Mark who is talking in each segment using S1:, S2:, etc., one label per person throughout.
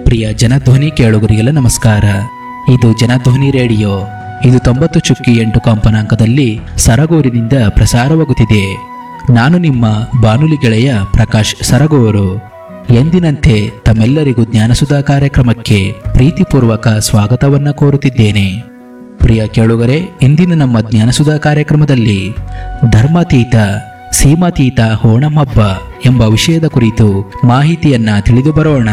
S1: ಪ್ರಿಯ ಜನಧ್ವನಿ ಕೇಳುಗರಿಗೆಲ್ಲ ನಮಸ್ಕಾರ ಇದು ಜನಧ್ವನಿ ರೇಡಿಯೋ ಇದು ತೊಂಬತ್ತು ಚುಕ್ಕಿ ಎಂಟು ಕಂಪನಾಂಕದಲ್ಲಿ ಸರಗೂರಿನಿಂದ ಪ್ರಸಾರವಾಗುತ್ತಿದೆ ನಾನು ನಿಮ್ಮ ಬಾನುಲಿ ಗೆಳೆಯ ಪ್ರಕಾಶ್ ಸರಗೂರು ಎಂದಿನಂತೆ ತಮ್ಮೆಲ್ಲರಿಗೂ ಜ್ಞಾನಸುಧಾ ಕಾರ್ಯಕ್ರಮಕ್ಕೆ ಪ್ರೀತಿಪೂರ್ವಕ ಸ್ವಾಗತವನ್ನ ಕೋರುತ್ತಿದ್ದೇನೆ ಪ್ರಿಯ ಕೇಳುಗರೆ ಇಂದಿನ ನಮ್ಮ ಜ್ಞಾನಸುಧಾ ಕಾರ್ಯಕ್ರಮದಲ್ಲಿ ಧರ್ಮಾತೀತ ಸೀಮಾತೀತ ಓಣಂ ಹಬ್ಬ ಎಂಬ ವಿಷಯದ ಕುರಿತು ಮಾಹಿತಿಯನ್ನ ತಿಳಿದು ಬರೋಣ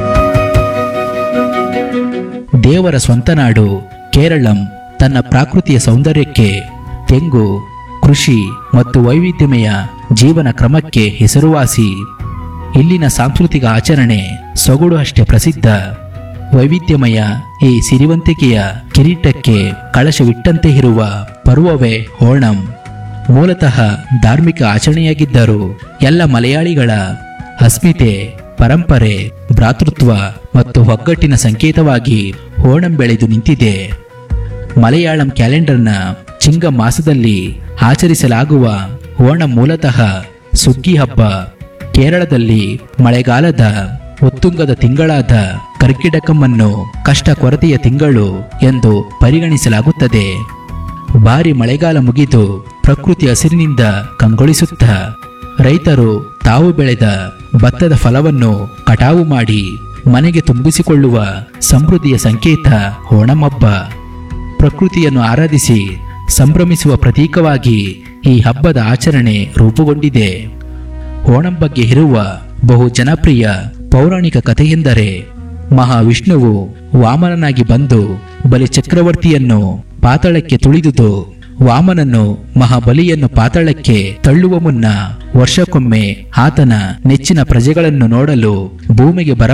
S1: ದೇವರ ಸ್ವಂತ ನಾಡು ಕೇರಳಂ ತನ್ನ ಪ್ರಾಕೃತಿಯ ಸೌಂದರ್ಯಕ್ಕೆ ತೆಂಗು ಕೃಷಿ ಮತ್ತು ವೈವಿಧ್ಯಮಯ ಜೀವನ ಕ್ರಮಕ್ಕೆ ಹೆಸರುವಾಸಿ ಇಲ್ಲಿನ ಸಾಂಸ್ಕೃತಿಕ ಆಚರಣೆ ಸೊಗಡು ಅಷ್ಟೇ ಪ್ರಸಿದ್ಧ ವೈವಿಧ್ಯಮಯ ಈ ಸಿರಿವಂತಿಕೆಯ ಕಿರೀಟಕ್ಕೆ ಕಳಶವಿಟ್ಟಂತೆ ಇರುವ ಪರ್ವವೇ ಓಣಂ ಮೂಲತಃ ಧಾರ್ಮಿಕ ಆಚರಣೆಯಾಗಿದ್ದರೂ ಎಲ್ಲ ಮಲಯಾಳಿಗಳ ಅಸ್ಮಿತೆ ಪರಂಪರೆ ಭ್ರಾತೃತ್ವ ಮತ್ತು ಒಗ್ಗಟ್ಟಿನ ಸಂಕೇತವಾಗಿ ಓಣಂ ಬೆಳೆದು ನಿಂತಿದೆ ಮಲಯಾಳಂ ಕ್ಯಾಲೆಂಡರ್ನ ಚಿಂಗ ಮಾಸದಲ್ಲಿ ಆಚರಿಸಲಾಗುವ ಓಣಂ ಮೂಲತಃ ಸುಗ್ಗಿ ಹಬ್ಬ ಕೇರಳದಲ್ಲಿ ಮಳೆಗಾಲದ ಉತ್ತುಂಗದ ತಿಂಗಳಾದ ಕರ್ಕಿಟಕಮ್ಮನ್ನು ಕಷ್ಟ ಕೊರತೆಯ ತಿಂಗಳು ಎಂದು ಪರಿಗಣಿಸಲಾಗುತ್ತದೆ ಭಾರಿ ಮಳೆಗಾಲ ಮುಗಿದು ಪ್ರಕೃತಿ ಹಸಿರಿನಿಂದ ಕಂಗೊಳಿಸುತ್ತಾ ರೈತರು ತಾವು ಬೆಳೆದ ಭತ್ತದ ಫಲವನ್ನು ಕಟಾವು ಮಾಡಿ ಮನೆಗೆ ತುಂಬಿಸಿಕೊಳ್ಳುವ ಸಮೃದ್ಧಿಯ ಸಂಕೇತ ಓಣಂ ಹಬ್ಬ ಪ್ರಕೃತಿಯನ್ನು ಆರಾಧಿಸಿ ಸಂಭ್ರಮಿಸುವ ಪ್ರತೀಕವಾಗಿ ಈ ಹಬ್ಬದ ಆಚರಣೆ ರೂಪುಗೊಂಡಿದೆ ಓಣಂ ಬಗ್ಗೆ ಇರುವ ಬಹು ಜನಪ್ರಿಯ ಪೌರಾಣಿಕ ಕಥೆಯೆಂದರೆ ಮಹಾವಿಷ್ಣುವು ವಾಮನನಾಗಿ ಬಂದು ಬಲಿ ಚಕ್ರವರ್ತಿಯನ್ನು ಪಾತಾಳಕ್ಕೆ ತುಳಿದುದು ವಾಮನನು ಮಹಾಬಲಿಯನ್ನು ಪಾತಾಳಕ್ಕೆ ತಳ್ಳುವ ಮುನ್ನ ವರ್ಷಕ್ಕೊಮ್ಮೆ ಆತನ ನೆಚ್ಚಿನ ಪ್ರಜೆಗಳನ್ನು ನೋಡಲು ಭೂಮಿಗೆ ಬರ